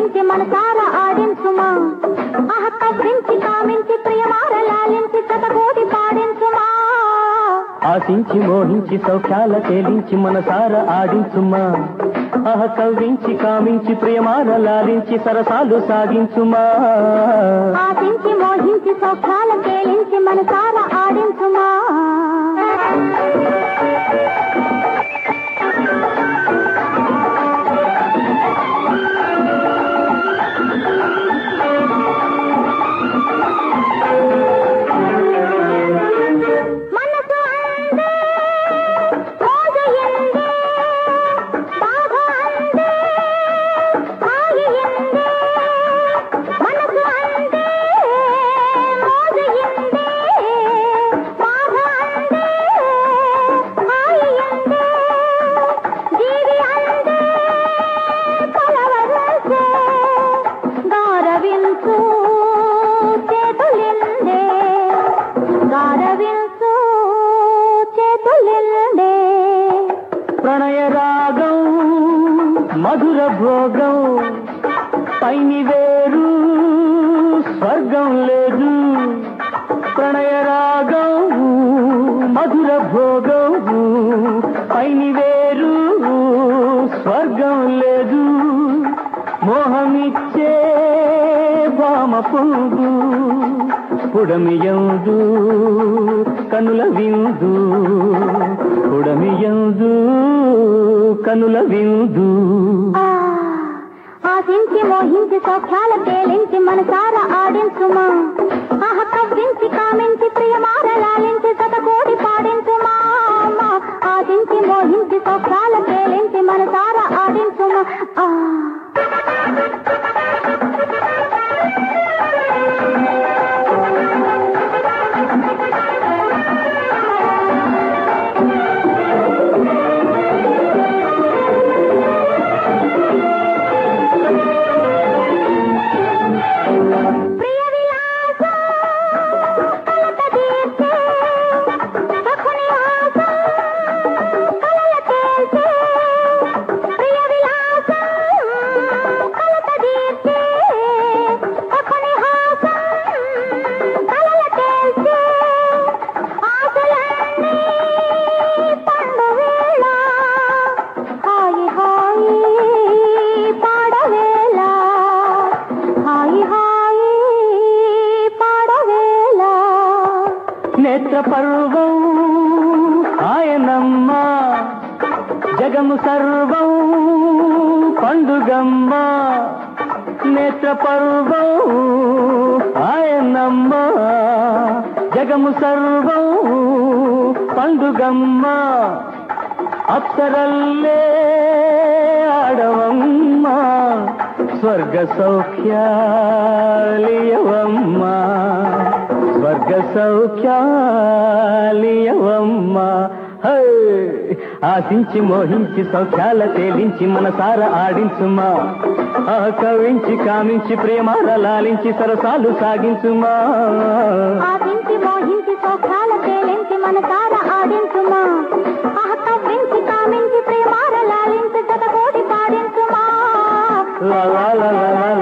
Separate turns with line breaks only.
తేలించి మనసార ఆడించుమా ఆహ కవ్వించి కామించి ప్రియమార లాలించి కథగోడి పాడించుమా
ఆశించి మోహించి సౌఖ్యాల తేలించి మనసార ఆడించుమా ఆహ కవ్వించి కామించి ప్రియమార లాలించి సరసాలు సాగించుమా
ఆశించి మోహించి సౌఖ్యాల తేలించి మనసార ఆడించుమా మనసు అందే మోజు ఎందే బాధ అందే హాయి ఎందే మనసు అందే మోజు ఎందే బాధ అందే హాయి ఎందే జీవి అందే కలవరసే గారవించు చేతులిందే గారవించు చేతులిందే
ప్రణయ రాగం మధుర భోగం పైని వేరు స్వర్గం లేదు ప్రణయ రాగం మధుర భోగం పైని వేరు స్వర్గం లేదు మోహమిచ్చే భామ పువ్వు పుడమియందు కనుల విందు పుడమియందు కనుల విందు
ఆ, ఆశించి మోహించి సౌఖ్యాల తేలించి మనసార ఆడించుమా ఆహ కవ్వించి కామించి ప్రియమార లాలించి సతకోడి పాడించుమా అమ్మా. ఆశించి మోహించి సౌఖ్యాల తేలించి మనసార ఆడించుమా ఆ ప్రియ విలాసం కలత తీర్చే సఖుని హాసం కలల తేల్చే ప్రియ విలాసం కలత తీర్చే సఖుని హాసం కలల తేల్చే ఆశలన్నీ పండు వేళ హాయి హాయి పాడవేళ హాయి హాయి పాడవేళ
నేత్ర పర్వం ఆయనమ్మ జగము సర్వం పండుగమ్మ నేత్ర పర్వం ఆయనమ్మ జగము సర్వం పండుగమ్మ అప్సరల్లే ఆడవమ్మ స్వర్గ సౌఖ్యాలియవమ్మ స్వర్గ సౌఖ్యాలియవమ్మ హై! ఆశించి మోహించి సౌఖ్యాల తేలించి మనసార ఆడించుమా ఆ కవించి కామించి ప్రేమాల లాలించి సరసాలు సాగించుమా
ఆశించి మోహించి సౌఖ్యాల తేలించి మనసార ఆడించుమా ఆహ కవ్వించి కామించి ప్రేమార లాలించి జతకోటి పాడించుమా
లా లా లా లా లా